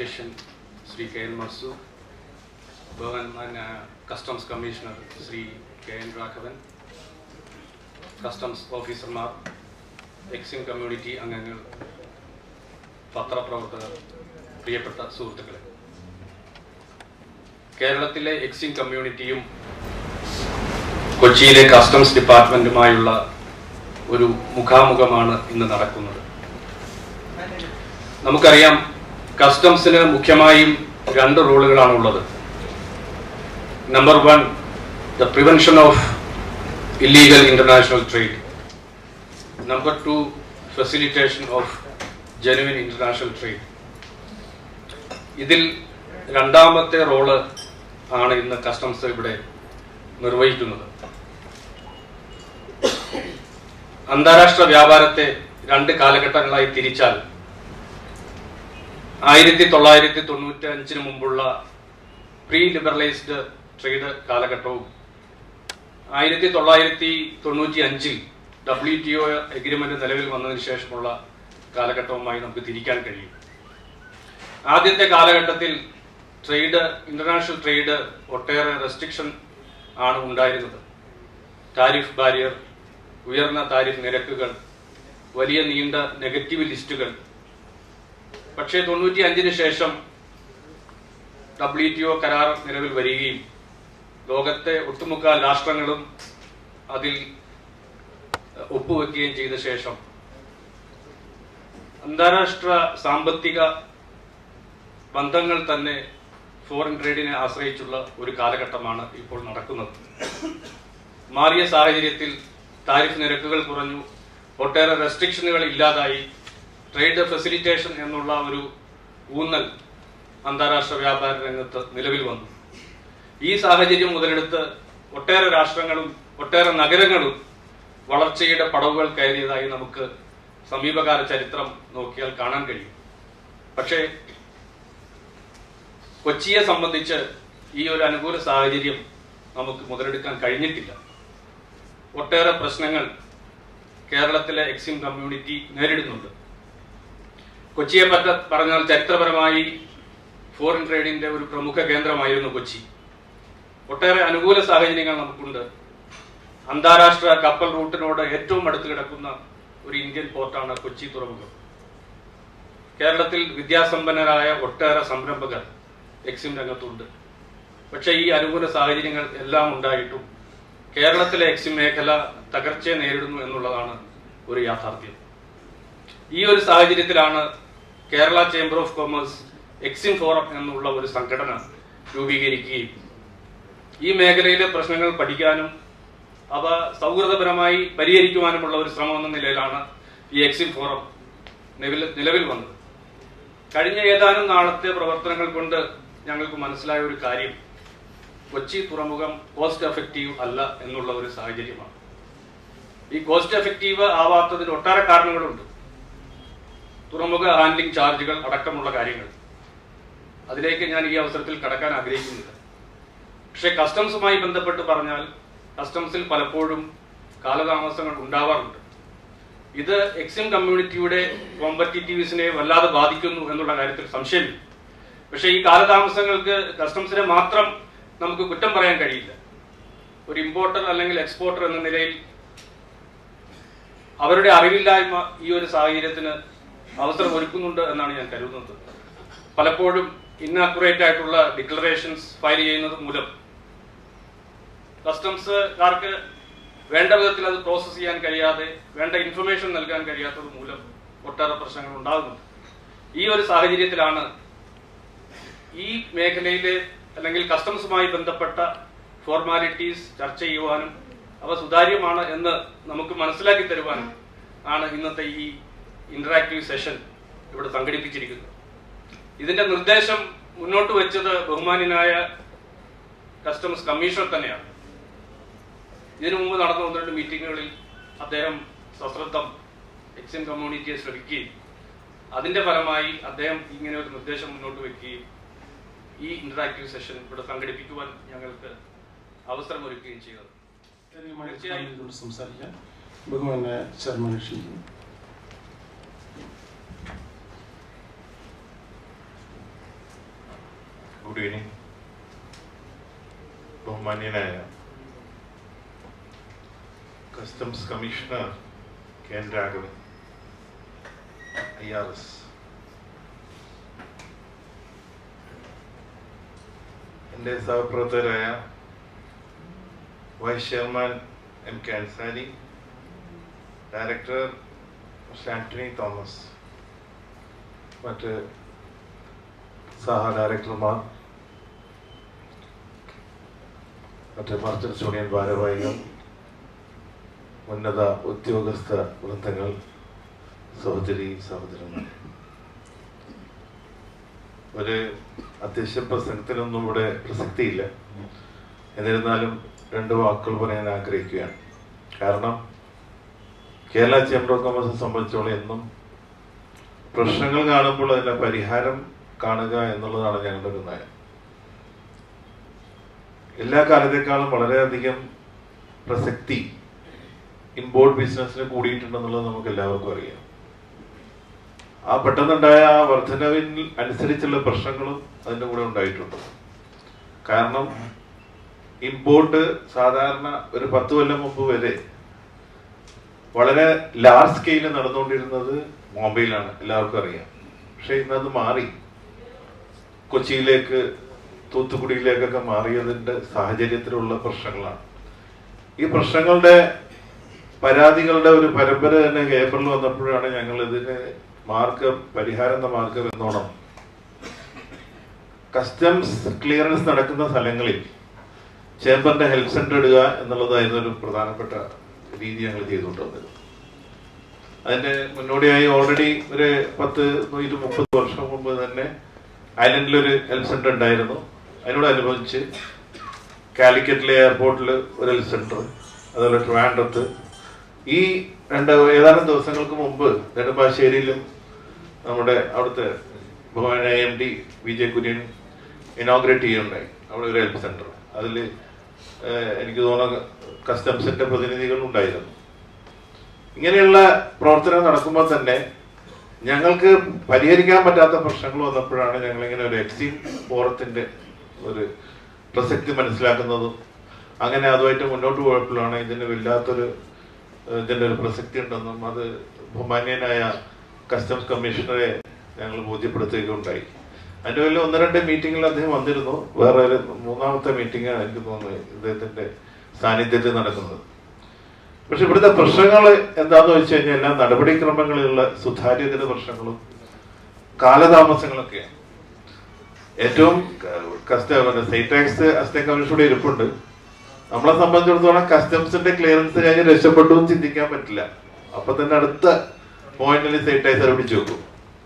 അധ്യക്ഷൻ Shri K N മർസു ബഹുമാന്യ customs commissioner Shri K N Raghavan customs ഓഫീസർമാർ എക്സിം കമ്മ്യൂണിറ്റി അംഗങ്ങൾ പത്രപ്രവർത്തകർ പ്രിയപ്പെട്ട സുഹൃത്തുക്കളെ കേരളത്തിലെ എക്സിം കമ്മ്യൂണിറ്റിയും കൊച്ചിയിലെ കസ്റ്റംസ് ഡിപ്പാർട്ട്മെന്റുമായുള്ള ഒരു മുഖാമുഖമാണ് ഇന്ന് നടക്കുന്നത് നമുക്കറിയാം കസ്റ്റംസിന് മുഖ്യമായും രണ്ട് റോളുകളാണുള്ളത് number one the prevention of illegal international trade number two facilitation of genuine international trade ഇതിൽ രണ്ടാമത്തെ റോള് ആണ് ഇന്ന് കസ്റ്റംസ് ഇവിടെ നിർവഹിക്കുന്നത് അന്താരാഷ്ട്ര വ്യാപാരത്തെ രണ്ട് കാലഘട്ടങ്ങളായി തിരിച്ചാൽ ആയിരത്തി തൊള്ളായിരത്തി തൊണ്ണൂറ്റി അഞ്ചിന് മുമ്പുള്ള പ്രീ ലിബറലൈസ്ഡ് ട്രേഡ് കാലഘട്ടവും ആയിരത്തി തൊള്ളായിരത്തി തൊണ്ണൂറ്റി അഞ്ചിൽ ഡബ്ല്യു ടി ഒ എഗ്രിമെന്റ് നിലവിൽ വന്നതിന് ശേഷമുള്ള കാലഘട്ടവുമായി നമുക്ക് തിരിക്കാൻ കഴിയും ആദ്യത്തെ കാലഘട്ടത്തിൽ ട്രേഡ് ഇന്റർനാഷണൽ ട്രേഡ് ഒട്ടേറെ റെസ്ട്രിക്ഷൻ ആണ് ഉണ്ടായിരുന്നത് താരിഫ് ബാരിയർ ഉയർന്ന താരിഫ് നിരക്കുകൾ വലിയ നീണ്ട നെഗറ്റീവ് ലിസ്റ്റുകൾ പക്ഷേ തൊണ്ണൂറ്റി അഞ്ചിന് ശേഷം ഡബ്ല്യു ടി ഒ കരാർ നിലവിൽ വരികയും ലോകത്തെ ഒട്ടുമുക്കാൽ രാഷ്ട്രങ്ങളും അതിൽ ഒപ്പുവെക്കുകയും ചെയ്ത ശേഷം അന്താരാഷ്ട്ര സാമ്പത്തിക ബന്ധങ്ങൾ തന്നെ ഫോറിൻ ട്രേഡിനെ ആശ്രയിച്ചുള്ള ഒരു കാലഘട്ടമാണ് ഇപ്പോൾ നടക്കുന്നത് മാറിയ സാഹചര്യത്തിൽ താരിഫ് നിരക്കുകൾ കുറഞ്ഞു ഒട്ടേറെ റെസ്ട്രിക്ഷനുകൾ ഇല്ലാതായി ട്രേഡ് ഫെസിലിറ്റേഷൻ എന്നുള്ള ഒരു ഊന്നൽ അന്താരാഷ്ട്ര വ്യാപാര രംഗത്ത് നിലവിൽ വന്നു ഈ സാഹചര്യം മുതലെടുത്ത് ഒട്ടേറെ രാഷ്ട്രങ്ങളും ഒട്ടേറെ നഗരങ്ങളും വളർച്ചയുടെ പടവുകൾ കയറിയതായി നമുക്ക് സമീപകാല ചരിത്രം നോക്കിയാൽ കാണാൻ കഴിയും പക്ഷേ കൊച്ചിയെ സംബന്ധിച്ച് ഈ ഒരു അനുകൂല സാഹചര്യം നമുക്ക് മുതലെടുക്കാൻ കഴിഞ്ഞിട്ടില്ല ഒട്ടേറെ പ്രശ്നങ്ങൾ കേരളത്തിലെ എക്സിം കമ്മ്യൂണിറ്റി നേരിടുന്നുണ്ട് കൊച്ചിയെ പറ്റ പറഞ്ഞാൽ ചരിത്രപരമായി ഫോറിൻ ട്രേഡിന്റെ ഒരു പ്രമുഖ കേന്ദ്രമായിരുന്നു കൊച്ചി ഒട്ടേറെ അനുകൂല സാഹചര്യങ്ങൾ നമുക്കുണ്ട് അന്താരാഷ്ട്ര കപ്പൽ റൂട്ടിനോട് ഏറ്റവും അടുത്ത് കിടക്കുന്ന ഒരു ഇന്ത്യൻ പോർട്ടാണ് കൊച്ചി തുറമുഖം കേരളത്തിൽ വിദ്യാസമ്പന്നരായ ഒട്ടേറെ സംരംഭകർ എക്സിം രംഗത്തുണ്ട് പക്ഷേ ഈ അനുകൂല സാഹചര്യങ്ങൾ എല്ലാം ഉണ്ടായിട്ടും കേരളത്തിലെ എക്സിം മേഖല തകർച്ചയെ നേരിടുന്നു എന്നുള്ളതാണ് ഒരു യാഥാർത്ഥ്യം ഈ ഒരു സാഹചര്യത്തിലാണ് Kerala chamber of commerce EXIM forum എന്നുള്ള ഒരു സംഘടന രൂപീകരിക്കുകയും ഈ മേഖലയിലെ പ്രശ്നങ്ങൾ പഠിക്കാനും അവ സൗഹൃദപരമായി പരിഹരിക്കുവാനുമുള്ള ഒരു ശ്രമം എന്ന നിലയിലാണ് ഈ എക്സിം ഫോറം നിലവിൽ നിലവിൽ വന്നത് കഴിഞ്ഞ ഏതാനും നാളത്തെ പ്രവർത്തനങ്ങൾ കൊണ്ട് ഞങ്ങൾക്ക് മനസ്സിലായ ഒരു കാര്യം കൊച്ചി തുറമുഖം കോസ്റ്റ് എഫക്റ്റീവ് അല്ല എന്നുള്ള ഒരു സാഹചര്യമാണ് ഈ കോസ്റ്റ് എഫക്റ്റീവ് ആവാത്തതിന് ഒട്ടേറെ കാരണങ്ങളുണ്ട് തുറമുഖ ഹാൻഡ്ലിംഗ് ചാർജുകൾ അടക്കമുള്ള കാര്യങ്ങൾ അതിലേക്ക് ഞാൻ ഈ അവസരത്തിൽ കടക്കാൻ ആഗ്രഹിക്കുന്നില്ല പക്ഷെ കസ്റ്റംസുമായി ബന്ധപ്പെട്ട് പറഞ്ഞാൽ കസ്റ്റംസിൽ പലപ്പോഴും കാലതാമസങ്ങൾ ഉണ്ടാവാറുണ്ട് ഇത് എക്സിം കമ്മ്യൂണിറ്റിയുടെ കോമ്പറ്റീറ്റീവ്സിനെ വല്ലാതെ ബാധിക്കുന്നു എന്നുള്ള കാര്യത്തിൽ സംശയമില്ല പക്ഷെ ഈ കാലതാമസങ്ങൾക്ക് കസ്റ്റംസിനെ മാത്രം നമുക്ക് കുറ്റം പറയാൻ കഴിയില്ല ഒരു ഇമ്പോർട്ടർ അല്ലെങ്കിൽ എക്സ്പോർട്ടർ എന്ന നിലയിൽ അവരുടെ അറിവില്ലായ്മ ഈ ഒരു സാഹചര്യത്തിന് അവസരം ഒരുക്കുന്നുണ്ട് എന്നാണ് ഞാൻ കരുതുന്നത് പലപ്പോഴും ഇന്നാക്യുറേറ്റ് ആയിട്ടുള്ള ഡിക്ലറേഷൻസ് ഫയൽ ചെയ്യുന്നത് മൂലം കസ്റ്റംസുകാർക്ക് വേണ്ട വിധത്തിൽ അത് പ്രോസസ് ചെയ്യാൻ കഴിയാതെ വേണ്ട ഇൻഫർമേഷൻ നൽകാൻ കഴിയാത്തത് മൂലം ഒട്ടേറെ പ്രശ്നങ്ങൾ ഉണ്ടാകുന്നുണ്ട് ഈ ഒരു സാഹചര്യത്തിലാണ് ഈ മേഖലയിലെ അല്ലെങ്കിൽ കസ്റ്റംസുമായി ബന്ധപ്പെട്ട ഫോർമാലിറ്റീസ് ചർച്ച ചെയ്യുവാനും അവ സുതാര്യമാണ് എന്ന് നമുക്ക് മനസ്സിലാക്കി തരുവാനും ആണ് ഇന്നത്തെ ഈ ഇന്ററാക്റ്റീവ് സെഷൻ ഇവിടെ സംഘടിപ്പിച്ചിരിക്കുന്നത് ഇതിന്റെ നിർദ്ദേശം മുന്നോട്ട് വെച്ചത് ബഹുമാന്യനായ കസ്റ്റംസ് കമ്മീഷണർ തന്നെയാണ് ഇതിനു മുമ്പ് നടന്ന ഒന്ന് രണ്ട് മീറ്റിങ്ങുകളിൽ അദ്ദേഹം സശ്രദ്ധം എക്സിം കമ്മ്യൂണിറ്റിയെ ശ്രമിക്കുകയും അതിന്റെ ഫലമായി അദ്ദേഹം ഇങ്ങനെ ഒരു നിർദ്ദേശം മുന്നോട്ട് വെക്കുകയും ഈ ഇന്ററാക്റ്റീവ് സെഷൻ ഇവിടെ സംഘടിപ്പിക്കുവാൻ ഞങ്ങൾക്ക് അവസരമൊരുക്കുകയും ചെയ്തത് തീർച്ചയായും ഇതിലൂടെ സംസാരിക്കാം ബഹുമാന ചെയർമാൻ ക്ഷണിക്കുന്നു ഈവനിങ് ബഹുമാന്യനായ customs commissioner K N Raghavan I R S എൻ്റെ സഹപ്രവർത്തകരായ vice chairman M K Ansari director mister Antony Thomas മറ്റ് സഹ ഡയറക്ടർമാർ മറ്റ് മർച്ചൻസ് യൂണിയൻ ഭാരവാഹികൾ ഉന്നത ഉദ്യോഗസ്ഥ വൃന്ദങ്ങൾ സഹോദരി സഹോദരന്മാർ ഒരു അധ്യക്ഷ പ്രസംഗത്തിനൊന്നും ഇവിടെ പ്രസക്തിയില്ല എന്നിരുന്നാലും രണ്ട് വാക്കുകൾ പറയാൻ ആഗ്രഹിക്കുകയാണ് കാരണം കേരള ചേംബർ ഓഫ് കോമേഴ്സിനെ സംബന്ധിച്ചോളം എന്നും പ്രശ്നങ്ങൾ കാണുമ്പോൾ അതിന്റെ പരിഹാരം കാണുക എന്നുള്ളതാണ് ഞങ്ങളുടെ ഒരു നയം എല്ലാ കാലത്തേക്കാളും വളരെയധികം പ്രസക്തി ഇമ്പോർട്ട് ബിസിനസ്സിന് കൂടിയിട്ടുണ്ടെന്നുള്ളത് നമുക്ക് എല്ലാവർക്കും അറിയാം ആ പെട്ടെന്നുണ്ടായ ആ വർധനവിൽ അനുസരിച്ചുള്ള പ്രശ്നങ്ങളും അതിന്റെ കൂടെ ഉണ്ടായിട്ടുണ്ട് കാരണം ഇമ്പോർട്ട് സാധാരണ ഒരു പത്ത് കൊല്ലം മുമ്പ് വരെ വളരെ ലാർജ് സ്കെയിലിൽ നടന്നുകൊണ്ടിരുന്നത് ബോംബെയിലാണ് എല്ലാവർക്കും അറിയാം പക്ഷെ ഇന്നത് മാറി കൊച്ചിയിലേക്ക് തൂത്തുക്കുടിയിലേക്കൊക്കെ മാറിയതിന്റെ സാഹചര്യത്തിലുള്ള പ്രശ്നങ്ങളാണ് ഈ പ്രശ്നങ്ങളുടെ പരാതികളുടെ ഒരു പരമ്പര തന്നെ ഏപ്രിൽ വന്നപ്പോഴാണ് ഞങ്ങൾ ഇതിന് മാർഗം പരിഹാരം എന്ന മാർഗം എന്നോണം കസ്റ്റംസ് ക്ലിയറൻസ് നടക്കുന്ന സ്ഥലങ്ങളിൽ ചേംബറിന്റെ ഹെൽപ്പ് സെന്റർ ഇടുക എന്നുള്ളതായിരുന്നു ഒരു പ്രധാനപ്പെട്ട രീതി ഞങ്ങൾ ചെയ്തുകൊണ്ടിരുന്നത് അതിന്റെ മുന്നോടിയായി ഓൾറെഡി ഒരു പത്ത് നൂറ്റി മുപ്പത് വർഷം മുമ്പ് തന്നെ ഐലൻഡിൽ ഒരു ഹെൽത്ത് സെന്റർ ഉണ്ടായിരുന്നു അതിനോടനുബന്ധിച്ച് കാലിക്കറ്റിലെ എയർപോർട്ടിൽ ഒരു ഹെൽത്ത് സെന്റർ അതുപോലെ ട്രിവാൻഡ്രത്ത് ഈ രണ്ട് ഏതാനും ദിവസങ്ങൾക്ക് മുമ്പ് നെടുമ്പാശ്ശേരിയിലും നമ്മുടെ അവിടുത്തെ ഭവന M D Vijay Kurian inaugurate ചെയ്യുന്നുണ്ടായി അവിടെ ഒരു ഹെൽത്ത് സെന്റർ അതിൽ എനിക്ക് തോന്നുന്നു കസ്റ്റംസിന്റെ പ്രതിനിധികൾ ഉണ്ടായിരുന്നു ഇങ്ങനെയുള്ള പ്രവർത്തനം നടക്കുമ്പോൾ തന്നെ ഞങ്ങൾക്ക് പരിഹരിക്കാൻ പറ്റാത്ത പ്രശ്നങ്ങൾ വന്നപ്പോഴാണ് ഞങ്ങൾ ഇങ്ങനെ ഒരു എക്സിം ഫോറത്തിന്റെ ഒരു പ്രസക്തി മനസ്സിലാക്കുന്നതും അങ്ങനെ അതുമായിട്ട് മുന്നോട്ട് പോയപ്പോഴാണ് ഇതിന് വല്ലാത്തൊരു ഏഹ്, ഇതിന്റെ ഒരു പ്രസക്തി ഉണ്ടെന്നും അത് ബഹുമാന്യനായ കസ്റ്റംസ് കമ്മീഷണറെ ഞങ്ങൾ ബോധ്യപ്പെടുത്തുകയുണ്ടായി അതിന്റെ പേരിൽ ഒന്ന് രണ്ട് മീറ്റിംഗിൽ അദ്ദേഹം വന്നിരുന്നു വേറെ ഒരു മൂന്നാമത്തെ മീറ്റിംഗ് എനിക്ക് തോന്നുന്നു ഇദ്ദേഹത്തിന്റെ സാന്നിധ്യത്തിൽ നടക്കുന്നത് പക്ഷെ ഇവിടുത്തെ പ്രശ്നങ്ങൾ എന്താന്ന് വെച്ച് കഴിഞ്ഞാൽ എല്ലാ നടപടിക്രമങ്ങളിലുള്ള സുതാര്യതയുടെ പ്രശ്നങ്ങളും കാലതാമസങ്ങളൊക്കെയാണ് ഏറ്റവും കസ്റ്റമർ സൈറ്റ് ടാക്സ് അസിസ്റ്റന്റ് കമ്മീഷനോട് ഇരിപ്പുണ്ട് നമ്മളെ സംബന്ധിച്ചിടത്തോളം കസ്റ്റംസിന്റെ ക്ലിയറൻസ് കഴിഞ്ഞ് രക്ഷപ്പെട്ടു എന്ന് ചിന്തിക്കാൻ പറ്റില്ല അപ്പൊ തന്നെ അടുത്ത പോയിന്റിൽ സൈറ്റ് ടാക്സ് പിടിച്ചു വെക്കും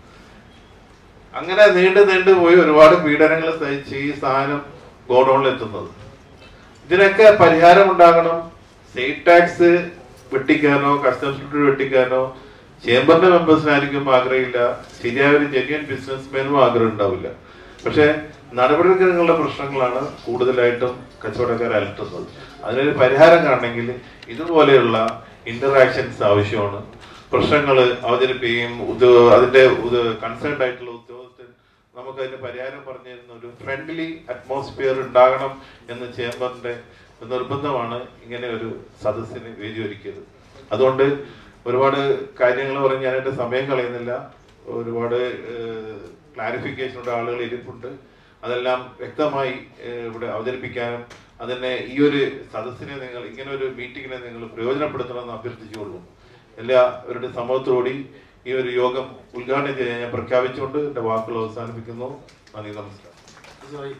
അങ്ങനെ നീണ്ടു നീണ്ടു പോയി ഒരുപാട് പീഡനങ്ങൾ സഹിച്ച് ഈ സാധനം ഗോഡൌണിൽ എത്തുന്നത് ഇതിനൊക്കെ പരിഹാരം ഉണ്ടാകണം സ്റ്റേറ്റ് ടാക്സ് വെട്ടിക്കാനോ കസ്റ്റംസ് ഡ്യൂട്ടി വെട്ടിക്കാനോ ചേംബറിന്റെ മെമ്പേഴ്സിനായിരിക്കും ആഗ്രഹമില്ല ശരിയായ ഒരു ജെന്യൻ ബിസിനസ്മാനും ആഗ്രഹം ഉണ്ടാവില്ല പക്ഷെ നടപടിക്രമങ്ങളുടെ പ്രശ്നങ്ങളാണ് കൂടുതലായിട്ടും കച്ചവടക്കാർ അലട്ടുന്നത് അതിനൊരു പരിഹാരം കാണണമെങ്കിൽ ഇതുപോലെയുള്ള ഇന്ററാക്ഷൻസ് ആവശ്യമാണ് പ്രശ്നങ്ങൾ അവതരിപ്പിക്കുകയും ഉദ്യോ- അതിന്റെ കൺസേൺഡ് ആയിട്ടുള്ള ഉദ്യോഗസ്ഥൻ നമുക്ക് അതിന് പരിഹാരം പറഞ്ഞു തരുന്ന ഒരു ഫ്രണ്ട്ലി അറ്റ്മോസ്ഫിയർ ഉണ്ടാകണം എന്ന് ചേംബറിന്റെ നിർബന്ധമാണ് ഇങ്ങനെ ഒരു സദസ്സിന് വേദി ഒരുക്കിയത് അതുകൊണ്ട് ഒരുപാട് കാര്യങ്ങൾ പറഞ്ഞ് ഞാൻ എന്റെ സമയം കളയുന്നില്ല ഒരുപാട് ക്ലാരിഫിക്കേഷനുള്ള ആളുകൾ ഇരിപ്പുണ്ട് അതെല്ലാം വ്യക്തമായി ഏഹ്, ഇവിടെ അവതരിപ്പിക്കാനും അതിനെ ഈ ഒരു സദസ്സിനെ നിങ്ങൾ ഇങ്ങനെ ഒരു മീറ്റിങ്ങിനെ നിങ്ങൾ പ്രയോജനപ്പെടുത്തണമെന്ന് അഭ്യർത്ഥിച്ചുകൊള്ളു എല്ലാവരുടെ സമ്മതത്തോടുകൂടി ഈ ഒരു യോഗം ഉദ്ഘാടനം ചെയ്യാൻ ഞാൻ പ്രഖ്യാപിച്ചുകൊണ്ട് എന്റെ വാക്കുകൾ അവസാനിപ്പിക്കുന്നു നന്ദി നമസ്കാരം ഇതായി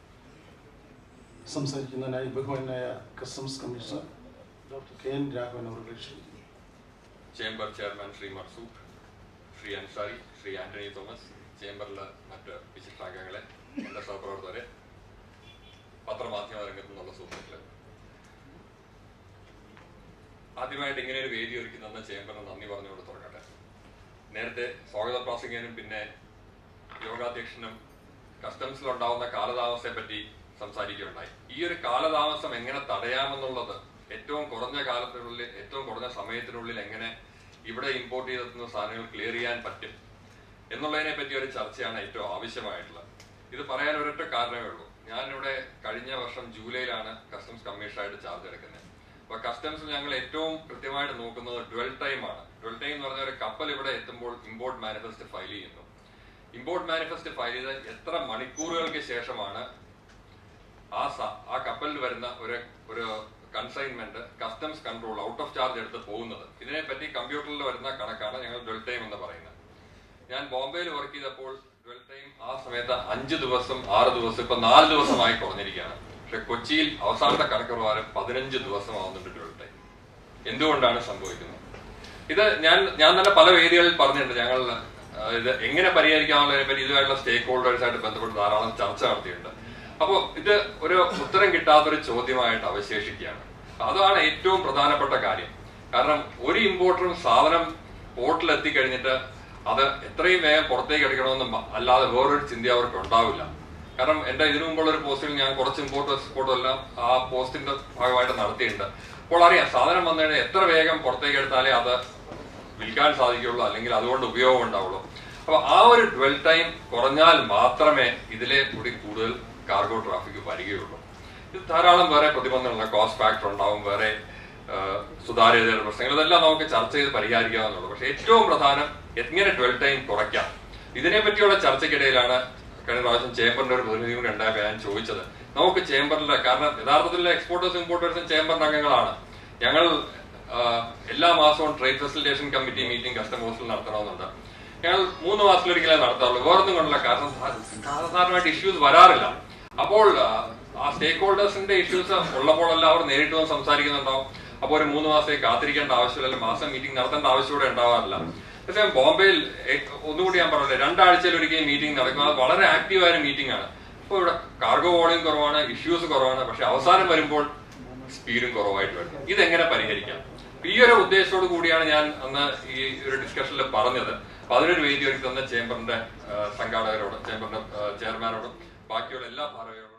സംസാരിക്കുന്നതിനായി ബഹുമാനായ customs commissioner doctor K N Raghavan അവർ ക്ഷണിക്കുന്നു ചേംബർ ചെയർമാൻ ശ്രീ മർസൂഖ് ശ്രീ അൻസാരി ശ്രീ ആന്റണി തോമസ് ചേംബറിലെ മറ്റ് വിശിഷ്ടാംഗങ്ങളെ എൻ്റെ സഹപ്രവർത്തകരെ പത്രമാധ്യമ രംഗത്തു നിന്നുള്ള സുഹൃത്തുക്കളെ ആദ്യമായിട്ട് ഇങ്ങനെ ഒരു വേദി ഒരുക്കി തന്ന ചേംബറിന് നന്ദി പറഞ്ഞുകൊണ്ട് തുടങ്ങട്ടെ നേരത്തെ സ്വാഗത പ്രാസംഗികനും പിന്നെ യോഗാധ്യക്ഷനും കസ്റ്റംസിലുണ്ടാവുന്ന കാലതാമസത്തെ പറ്റി സംസാരിക്കുകയുണ്ടായി ഈ ഒരു കാലതാമസം എങ്ങനെ തടയാമെന്നുള്ളത് ഏറ്റവും കുറഞ്ഞ കാലത്തിനുള്ളിൽ ഏറ്റവും കുറഞ്ഞ സമയത്തിനുള്ളിൽ എങ്ങനെ ഇവിടെ ഇമ്പോർട്ട് ചെയ്തെത്തുന്ന സാധനങ്ങൾ ക്ലിയർ ചെയ്യാൻ പറ്റും എന്നുള്ളതിനെ പറ്റി ഒരു ചർച്ചയാണ് ഏറ്റവും ആവശ്യമായിട്ടുള്ളത് ഇത് പറയാൻ ഒരൊറ്റ കാരണമേ ഉള്ളൂ ഞാനിവിടെ കഴിഞ്ഞ വർഷം ജൂലൈയിലാണ് കസ്റ്റംസ് കമ്മീഷണറായിട്ട് ചാർജ് എടുക്കുന്നത് അപ്പൊ കസ്റ്റംസിൽ ഞങ്ങൾ ഏറ്റവും കൃത്യമായിട്ട് നോക്കുന്നത് ഡ്വൽ ടൈം ആണ് ഡ്വൽ ടൈം എന്ന് പറഞ്ഞ ഒരു കപ്പൽ ഇവിടെ എത്തുമ്പോൾ ഇമ്പോർട്ട് മാനിഫെസ്റ്റ് ഫയൽ ചെയ്യുന്നു ഇമ്പോർട്ട് മാനിഫെസ്റ്റ് ഫയൽ ചെയ്ത് എത്ര മണിക്കൂറുകൾക്ക് ശേഷമാണ് ആ സ- ആ കപ്പലിൽ വരുന്ന ഒരു ഒരു consignment customs control out of charge എടുത്ത് പോകുന്നത് ഇതിനെപ്പറ്റി കമ്പ്യൂട്ടറിൽ വരുന്ന കണക്കാണ് ഞങ്ങൾ ഡ്വൽ ടൈം എന്ന് പറയുന്നത് ഞാൻ ബോംബെയിൽ വർക്ക് ചെയ്തപ്പോൾ ഡ്വൽ ടൈം ആ സമയത്ത് അഞ്ച് ദിവസം ആറ് ദിവസം ഇപ്പൊ നാല് ദിവസമായി കുറഞ്ഞിരിക്കുകയാണ് പക്ഷെ കൊച്ചിയിൽ അവസാനത്തെ കണക്ക് പ്രകാരം പതിനഞ്ച് ദിവസമാവുന്നുണ്ട് ഡ്വൽ ടൈം എന്തുകൊണ്ടാണ് സംഭവിക്കുന്നത് ഇത് ഞാൻ ഞാൻ തന്നെ പല വേദികളിൽ പറഞ്ഞിട്ടുണ്ട് ഞങ്ങൾ ആ, ഇത് എങ്ങനെ പരിഹരിക്കാമെന്നതിനെ പറ്റി ഇതുമായിട്ടുള്ള സ്റ്റേക്ക് ഹോൾഡേഴ്സായിട്ട് ബന്ധപ്പെട്ട് ധാരാളം ചർച്ച നടത്തിയിട്ടുണ്ട് അപ്പോൾ ഇത് ഒരു ഉത്തരം കിട്ടാത്തൊരു ചോദ്യമായിട്ട് അവശേഷിക്കുകയാണ് അതാണ് ഏറ്റവും പ്രധാനപ്പെട്ട കാര്യം കാരണം ഒരു ഇമ്പോർട്ടറും സാധനം പോർട്ടിൽ എത്തിക്കഴിഞ്ഞിട്ട് അത് എത്രയും വേഗം പുറത്തേക്ക് എടുക്കണമെന്ന് മ- അല്ലാതെ വേറൊരു ചിന്ത അവർക്ക് ഉണ്ടാവില്ല കാരണം എന്റെ ഇതിനു മുമ്പുള്ള ഒരു പോസ്റ്റിൽ ഞാൻ കുറച്ച് ഇമ്പോർട്ട് എക്സ്പോർട്ടും എല്ലാം ആ പോസ്റ്റിന്റെ ഭാഗമായിട്ട് നടത്തിയിട്ടുണ്ട് അപ്പോൾ അറിയാം സാധനം വന്നു കഴിഞ്ഞാൽ എത്ര വേഗം പുറത്തേക്ക് എടുത്താലേ അത് വിൽക്കാൻ സാധിക്കുള്ളൂ അല്ലെങ്കിൽ അതുകൊണ്ട് ഉപയോഗം ഉണ്ടാവുള്ളൂ അപ്പൊ ആ ഒരു ഡ്വൽ ടൈം കുറഞ്ഞാൽ മാത്രമേ ഇതിലെ കൂടി കൂടുതൽ കാർഗോ ട്രാഫിക് വരികയുള്ളൂ ഇത് ധാരാളം വേറെ പ്രതിബന്ധങ്ങളുണ്ട് കോസ്റ്റ് ഫാക്ടർ ഉണ്ടാവും വേറെ ആ, സുതാര്യതയുടെ പ്രശ്നങ്ങൾ ഇതെല്ലാം നമുക്ക് ചർച്ച ചെയ്ത് പരിഹരിക്കാവുന്നുള്ളൂ പക്ഷെ ഏറ്റവും പ്രധാനം എങ്ങനെ ഡ്വൽ ടൈം കുറയ്ക്കാം ഇതിനെ പറ്റിയുള്ള ചർച്ചയ്ക്കിടയിലാണ് കഴിഞ്ഞ പ്രാവശ്യം ചേംബറിന്റെ ഒരു പ്രതിനിധി കൂടി ഉണ്ടായപ്പോൾ ഞാൻ ചോദിച്ചത് നമുക്ക് ചേംബറിലെ കാരണം യഥാർത്ഥത്തിൽ എക്സ്പോർട്ടേഴ്സ് ഇമ്പോർട്ടേഴ്സും ചേംബറിന്റെ അംഗങ്ങളാണ് ഞങ്ങൾ ആ, എല്ലാ മാസവും ട്രേഡ് ഫെസിലിറ്റേഷൻ കമ്മിറ്റി മീറ്റിംഗ് കസ്റ്റമേഴ്സിൽ നടത്തണമെന്നുണ്ട് ഞങ്ങൾ മൂന്ന് മാസത്തിലൊരിക്കലേ നടത്താറുള്ളൂ വേറൊന്നും കൊണ്ടല്ല കാരണം സാ- സാധാരണമായിട്ട് ഇഷ്യൂസ് വരാറില്ല അപ്പോൾ ആ, ആ സ്റ്റേക്ക് ഹോൾഡേഴ്സിന്റെ ഇഷ്യൂസ് ഉള്ളപ്പോഴെല്ലാം അവർ നേരിട്ട് വന്ന് സംസാരിക്കുന്നുണ്ടാവും അപ്പോൾ ഒരു മൂന്ന് മാസത്തേക്ക് കാത്തിരിക്കേണ്ട ആവശ്യമില്ല മാസം മീറ്റിംഗ് നടത്തേണ്ട ആവശ്യം ഇവിടെ ഉണ്ടാവാറില്ല പക്ഷേ ബോംബെയിൽ ഏ- ഒന്നുകൂടി ഞാൻ പറഞ്ഞില്ലേ രണ്ടാഴ്ചയിൽ ഒരിക്കൽ മീറ്റിംഗ് നടക്കും അത് വളരെ ആക്റ്റീവ് ആയ മീറ്റിംഗ് ആണ് അപ്പോൾ ഇവിടെ കാർഗോ വോളിയം കുറവാണ് ഇഷ്യൂസ് കുറവാണ് പക്ഷെ അവസാനം വരുമ്പോൾ സ്പീഡും കുറവായിട്ട് വരും ഇതെങ്ങനെ പരിഹരിക്കാം ഈ ഒരു ഉദ്ദേശത്തോടു കൂടിയാണ് ഞാൻ അന്ന് ഈ ഒരു ഡിസ്കഷനിൽ പറഞ്ഞത് അപ്പൊ അതിനൊരു വേദി ഒരുക്കി തന്ന ചേംബറിന്റെ ആ, സംഘാടകരോടും ചേംബറിന്റെ ആ, ചെയർമാനോടും ബാക്കിയുള്ള എല്ലാ ഭാരവാഹികളോടും